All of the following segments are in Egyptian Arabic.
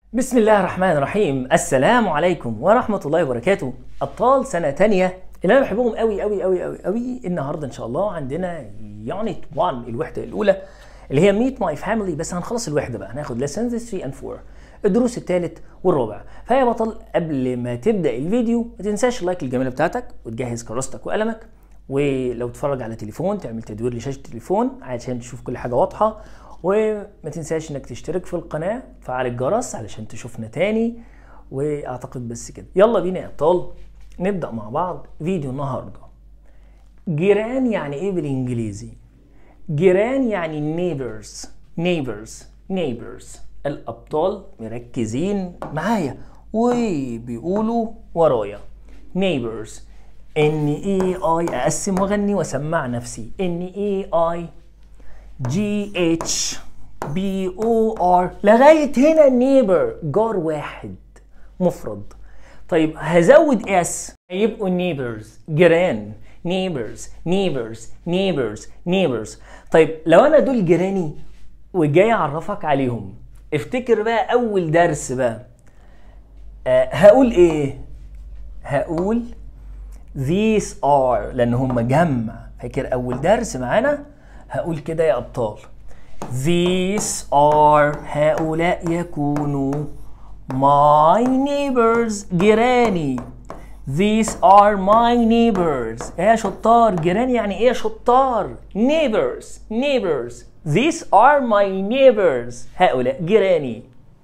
بسم الله الرحمن الرحيم السلام عليكم ورحمة الله وبركاته أبطال سنة تانية اللي أنا بحبهم قوي قوي قوي قوي قوي النهاردة إن شاء الله عندنا يونت 1 الوحدة الأولى اللي هي ميت ماي فاميلي بس هنخلص الوحدة بقى هناخد lessons 3 and 4 الدروس الثالث والرابع فيا بطل قبل ما تبدأ الفيديو ما تنساش اللايك الجميلة بتاعتك وتجهز كراستك وقلمك ولو تتفرج على تليفون تعمل تدوير لشاشة التليفون عشان تشوف كل حاجة واضحة وما تنساش انك تشترك في القناة فعل الجرس علشان تشوفنا تاني واعتقد بس كده يلا بينا يا ابطال نبدأ مع بعض فيديو النهاردة جيران يعني ايه بالانجليزي جيران يعني neighbors neighbors neighbors الابطال مركزين معايا وبيقولوا ورايا neighbors ان اي اي اقسم واغني واسمع نفسي ان اي اي جي اتش بي او ار لغايه هنا نيبر جار واحد مفرد طيب هزود اس هيبقوا نيبرز جيران نيبرز نيبرز نيبرز نيبرز طيب لو انا دول جيراني وجاي اعرفك عليهم افتكر بقى اول درس بقى أه هقول ايه هقول these are لان هم جمع فاكر اول درس معانا هقول كده يا ابطال these are هؤلاء يكونوا my neighbors جيراني these are my neighbors ايه يا شطار جيراني يعني ايه يا شطار neighbors neighbors these are my neighbors هؤلاء جيراني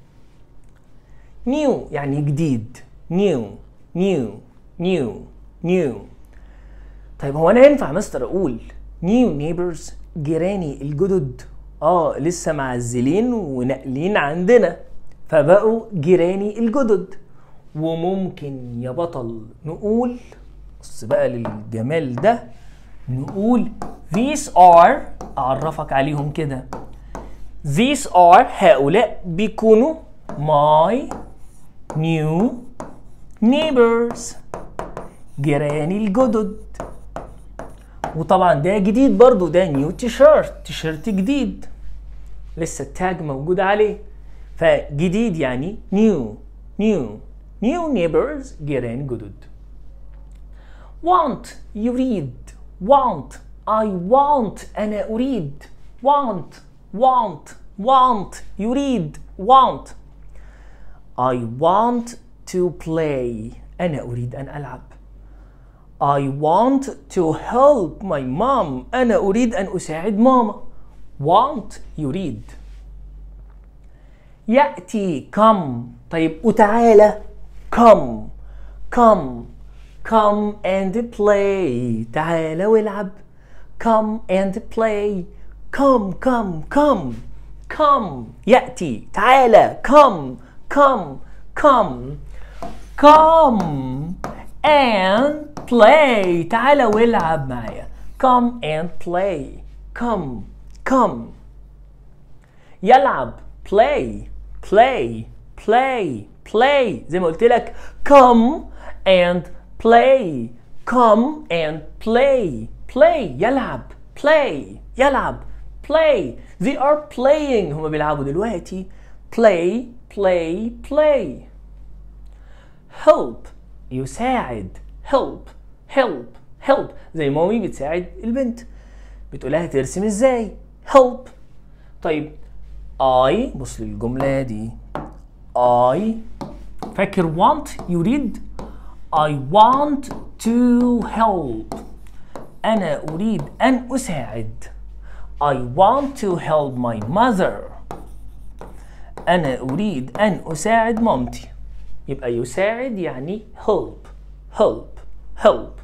new يعني جديد new new new new طيب هو انا ينفع مستر اقول new neighbors جيراني الجدد اه لسه معزلين وناقلين عندنا فبقوا جيراني الجدد وممكن يا بطل نقول بص بقى للجمال ده نقول these are اعرفك عليهم كده these are هؤلاء بيكونوا my new neighbors جيراني الجدد وطبعا ده جديد برضو ده نيو تيشيرت تيشيرت جديد لسه التاج موجود عليه فجديد يعني نيو نيو نيو نيبرز جيران جدد want يريد want I want أنا أريد want want want يريد want I want to play أنا أريد أن ألعب I want to help my mom. أنا أريد أن أساعد ماما. Want يريد. يأتي come. طيب وتعالى come. Come. Come and play. تعالى والعب. Come and play. Come come come. Come. يأتي. تعالى. Come. Come. Come. Come and play تعالى والعب معايا come and play come come يلعب play play play play زي ما قلت لك come and play come and play play يلعب play يلعب play they are playing هما بيلعبوا دلوقتي play play play help يساعد help help help زي مامي بتساعد البنت بتقولها ترسم ازاي help طيب I بص للجملة دي I فاكر want يريد I want to help أنا أريد أن أساعد I want to help my mother أنا أريد أن أساعد مامتي يبقى يساعد يعني help help help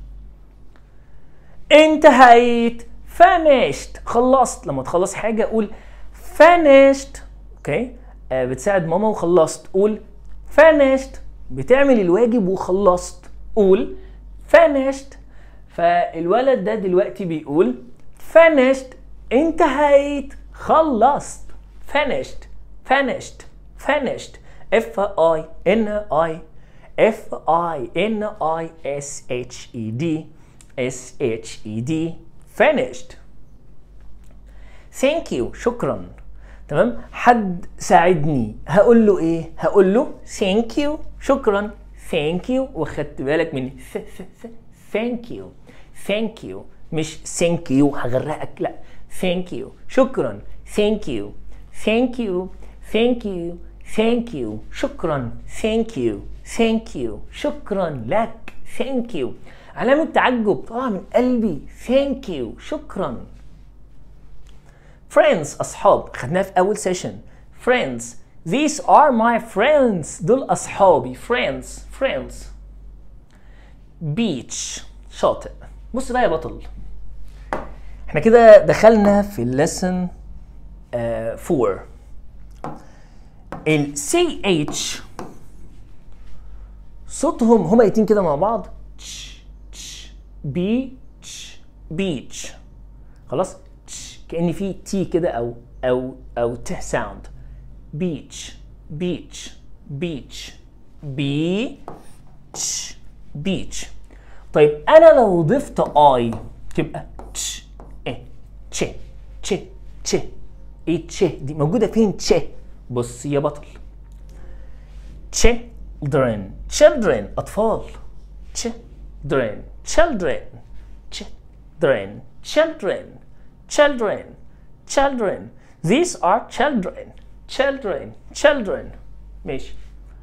انتهيت finished خلصت لما تخلص حاجة قول finished اوكي آه بتساعد ماما وخلصت قول finished بتعمل الواجب وخلصت قول finished فالولد ده دلوقتي بيقول finished انتهيت خلصت finished finished finished F I N I F I N I S H E D S H E D finished Thank you شكرا تمام حد ساعدني هقول له ايه هقول له thank you شكرا thank you واخدت بالك من ث ث ث thank you thank you مش thank you هغرقك لا thank you شكرا thank you thank you thank you thank you شكرا thank you thank you شكرا لك thank you علامة تعجب طبعا من قلبي thank you شكرا friends أصحاب خدناها في أول سيشن friends these are my friends دول أصحابي friends friends beach شاطئ بص بقى يا بطل احنا كده دخلنا في الليسن 4 ال CH صوتهم هما الاتنين كده مع بعض تش تش بيتش بيتش خلاص تش كأن في تي كده او او او ت ساوند بيتش بيتش بيتش بيتش بيتش طيب انا لو ضفت اي تبقى تش ايه تش تش تش ايه تش دي موجوده فين تش بص يا بطل children children أطفال children children children children children children these are children children children ماشي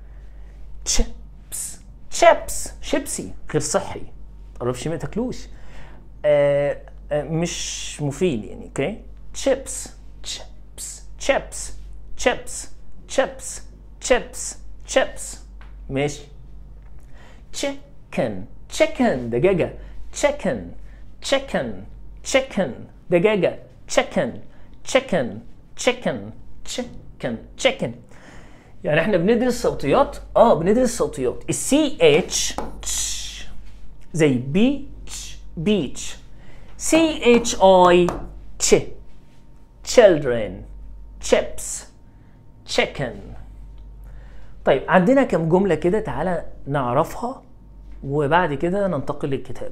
chips chips شيبسي غير صحي متقربش ما تاكلوش آه آه مش مفيد يعني اوكي chips chips chips chips chips chips chips ماشي chicken chicken دجاجة chicken chicken chicken دجاجة chicken chicken chicken chicken chicken يعني احنا بندرس صوتيات اه بندرس صوتيات السي اتش زي بيتش بيتش سي اتش اي تش children chips chicken طيب عندنا كم جملة كده تعالى نعرفها وبعد كده ننتقل للكتاب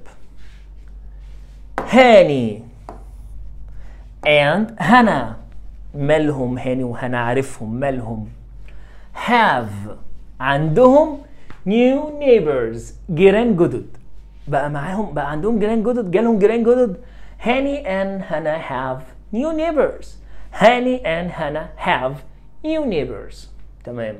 هاني and هنا مالهم هاني وهنا عارفهم مالهم have عندهم new neighbors جيران جدد بقى معاهم بقى عندهم جيران جدد جالهم جيران جدد هاني and هنا have new neighbors هاني and هنا have new neighbors تمام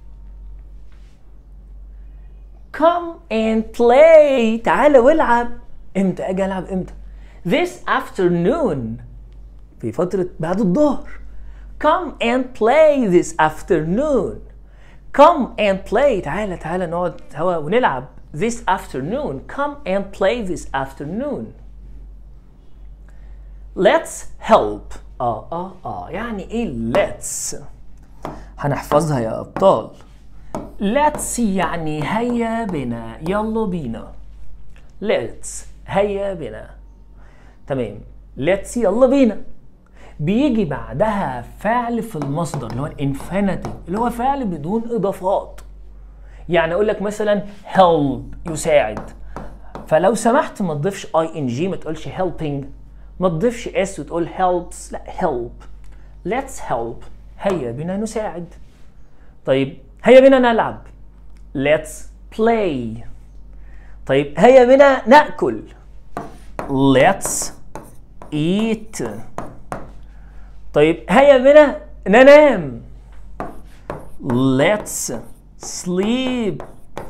come and play تعالى والعب امتى اجي العب امتى this afternoon في فترة بعد الظهر come and play this afternoon come and play تعالى تعالى نقعد سوا ونلعب this afternoon come and play this afternoon let's help اه اه اه يعني ايه let's هنحفظها يا ابطال let's يعني هيا بنا يلا بينا let's هيا بنا تمام let's يلا بينا بيجي بعدها فعل في المصدر اللي هو الانفينيتيف اللي هو فعل بدون اضافات يعني اقول لك مثلا help يساعد فلو سمحت ما تضيفش اي ان جي ما تقولش helping ما تضيفش اس وتقول helps لا help let's help هيا بنا نساعد طيب هيا بنا نلعب let's play طيب هيا بنا ناكل let's eat طيب هيا بنا ننام let's sleep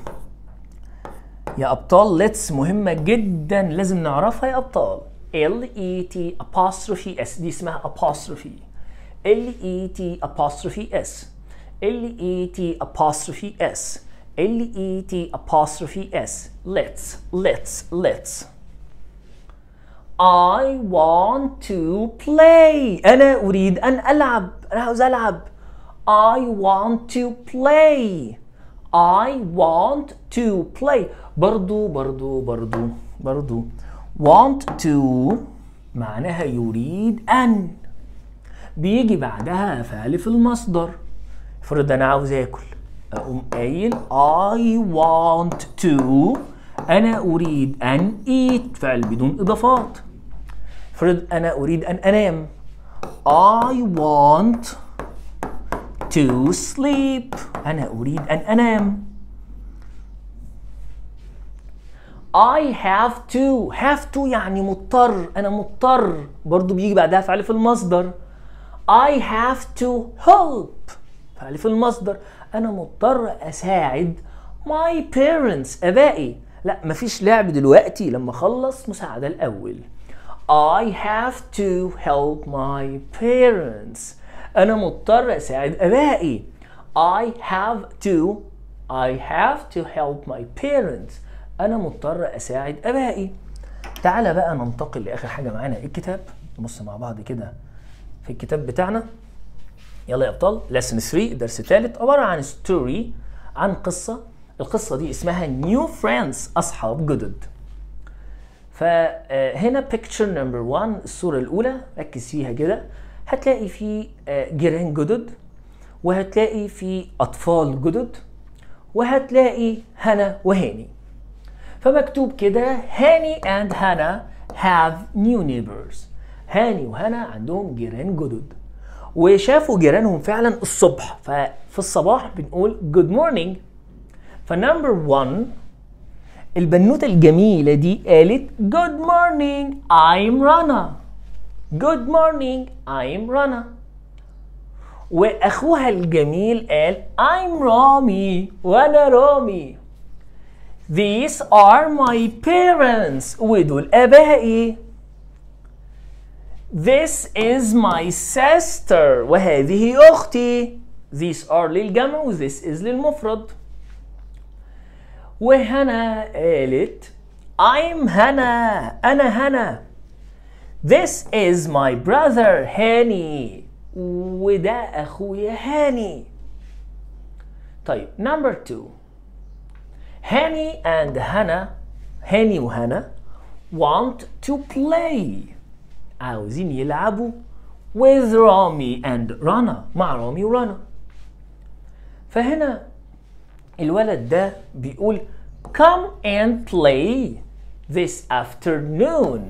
يا ابطال let's مهمة جدا لازم نعرفها يا ابطال L E T apostrophe S دي اسمها apostrophe L E T apostrophe S L E T apostrophe S L E T apostrophe S let's let's let's I want to play أنا أريد أن ألعب أنا عاوز ألعب I want to play I want to play برضو برضو برضو برضو want to معناها يريد أن بيجي بعدها فعل في المصدر افرض أنا عاوز آكل أقوم قايل I want to أنا أريد أن eat فعل بدون إضافات افرض أنا أريد أن أنام I want to sleep أنا أريد أن أنام I have to have to يعني مضطر أنا مضطر برضو بيجي بعدها فعل في المصدر I have to help فعل في المصدر أنا مضطر أساعد my parents أبائي لا مفيش لعب دلوقتي لما أخلص مساعدة الأول I have to help my parents أنا مضطر أساعد أبائي I have to I have to help my parents أنا مضطر أساعد أبائي تعالى بقى ننتقل لآخر حاجة معانا الكتاب نبص مع بعض كده في الكتاب بتاعنا يلا يا أبطال lesson 3 الدرس الثالث عبارة عن story عن قصة القصة دي اسمها new friends أصحاب جدد فهنا picture number 1 الصورة الأولى ركز فيها كده هتلاقي في جيران جدد وهتلاقي في أطفال جدد وهتلاقي هنا وهاني فمكتوب كده هاني and هانا have new neighbors هاني وهنا عندهم جيران جدد وشافوا جيرانهم فعلا الصبح ففي الصباح بنقول good morning فنمبر 1 البنوتة الجميلة دي قالت good morning I'm Rana good morning I'm Rana واخوها الجميل قال I'm رامي وانا رامي These are my parents ودول ابائي This is my sister وهذه اختي These are للجمع و this is للمفرد وهنا قالت I'm هنا أنا هنا This is my brother هاني وده أخويا هاني طيب number two هاني and هنا هاني وهنا want to play عاوزين يلعبوا with رامي and رنا مع رامي ورنا فهنا الولد ده بيقول come and play this afternoon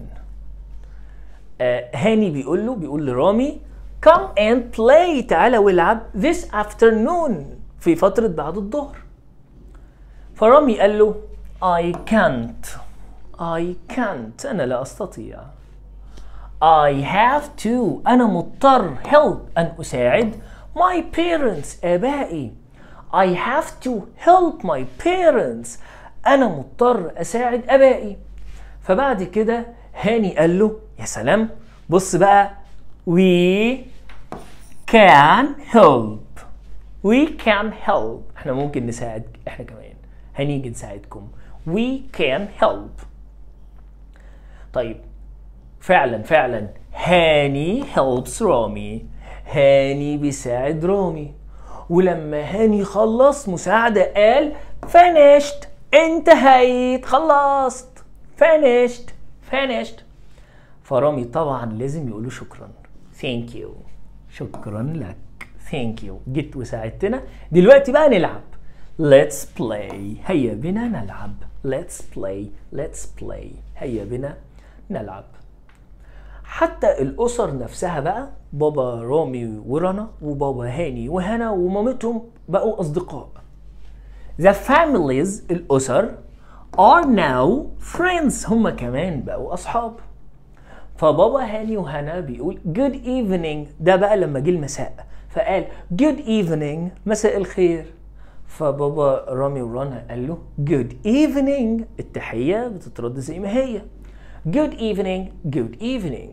آه هاني بيقول له بيقول لرامي come and play تعالى والعب this afternoon في فترة بعد الظهر فرامي قال له I can't I can't أنا لا أستطيع I have to أنا مضطر help أن أساعد my parents آبائي I have to help my parents أنا مضطر أساعد أبائي فبعد كده هاني قال له يا سلام بص بقى we can help we can help احنا ممكن نساعد احنا كمان هنيجي نساعدكم we can help طيب فعلا فعلا هاني helps رامي هاني بيساعد رامي ولما هاني خلص مساعدة قال finished انتهيت خلصت finished finished فرامي طبعا لازم يقول له شكرا thank you شكرا لك thank you جيت وساعدتنا دلوقتي بقى نلعب let's play هيا بنا نلعب let's play let's play هيا بنا نلعب حتى الأسر نفسها بقى بابا رامي ورنا وبابا هاني وهنا ومامتهم بقوا أصدقاء The families الأسر are now friends هم كمان بقوا أصحاب فبابا هاني وهنا بيقول good evening ده بقى لما جه المساء فقال good evening مساء الخير فبابا رامي ورنا قال له good evening التحية بتترد زي ما هي good evening good evening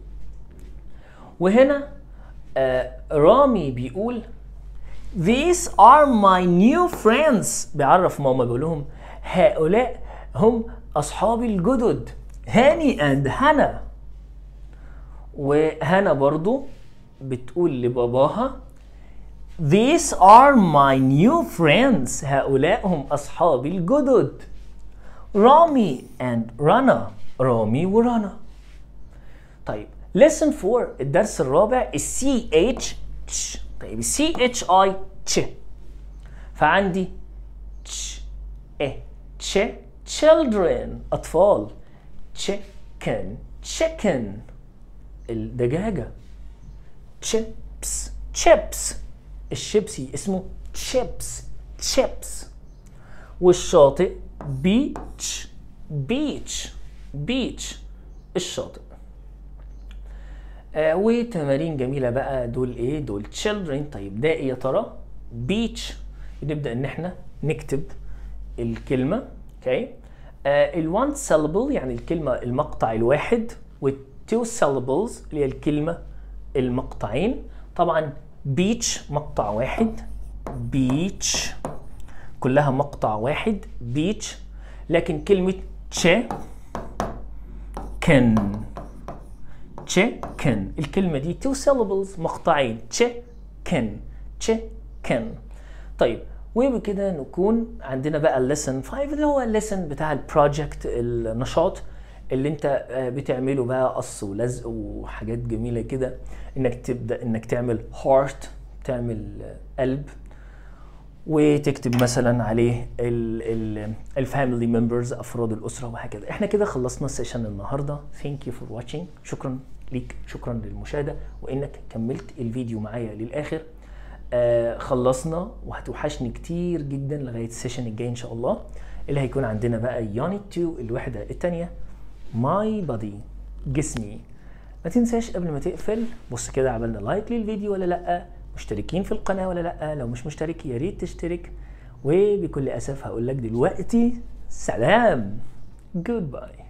وهنا آه رامي بيقول these are my new friends بيعرف ماما بيقول لهم هؤلاء هم أصحابي الجدد هاني and هنا وهنا برضو بتقول لباباها These are my new friends هؤلاء هم أصحابي الجدد رامي and رنا رامي ورنا طيب lesson 4 الدرس الرابع السي اتش تش طيب السي اتش اي تش فعندي تش اه تش children اطفال chicken chicken الدجاجة chips chips الشيبسي اسمه chips chips والشاطئ beach beach beach الشاطئ آه وتمارين جميلة بقى دول ايه دول children طيب ده ايه يا ترى beach بنبدأ ان احنا نكتب الكلمة اوكي آه الوان syllable يعني الكلمة المقطع الواحد والتو syllables اللي هي الكلمة المقطعين طبعا beach مقطع واحد beach كلها مقطع واحد beach لكن كلمة تشي كن chicken الكلمة دي two syllables مقطعين chicken chicken طيب وبكده نكون عندنا بقى lesson 5 اللي هو lesson بتاع البروجكت النشاط اللي انت بتعمله بقى قص ولزق وحاجات جميله كده انك تبدا انك تعمل هارت تعمل قلب وتكتب مثلا عليه الفاميلي ممبرز افراد الاسره وهكذا احنا كده خلصنا السيشن النهارده ثانك يو فور واتشينج شكرا ليك شكرا للمشاهده وانك كملت الفيديو معايا للاخر آه خلصنا وهتوحشني كتير جدا لغايه السيشن الجاي ان شاء الله اللي هيكون عندنا بقى يونت 2 الوحده الثانيه ماي بادي جسمي ما تنساش قبل ما تقفل بص كده عملنا لايك للفيديو ولا لا مشتركين في القناه ولا لا لو مش مشترك يا ريت تشترك وبكل اسف هقول لك دلوقتي سلام جود باي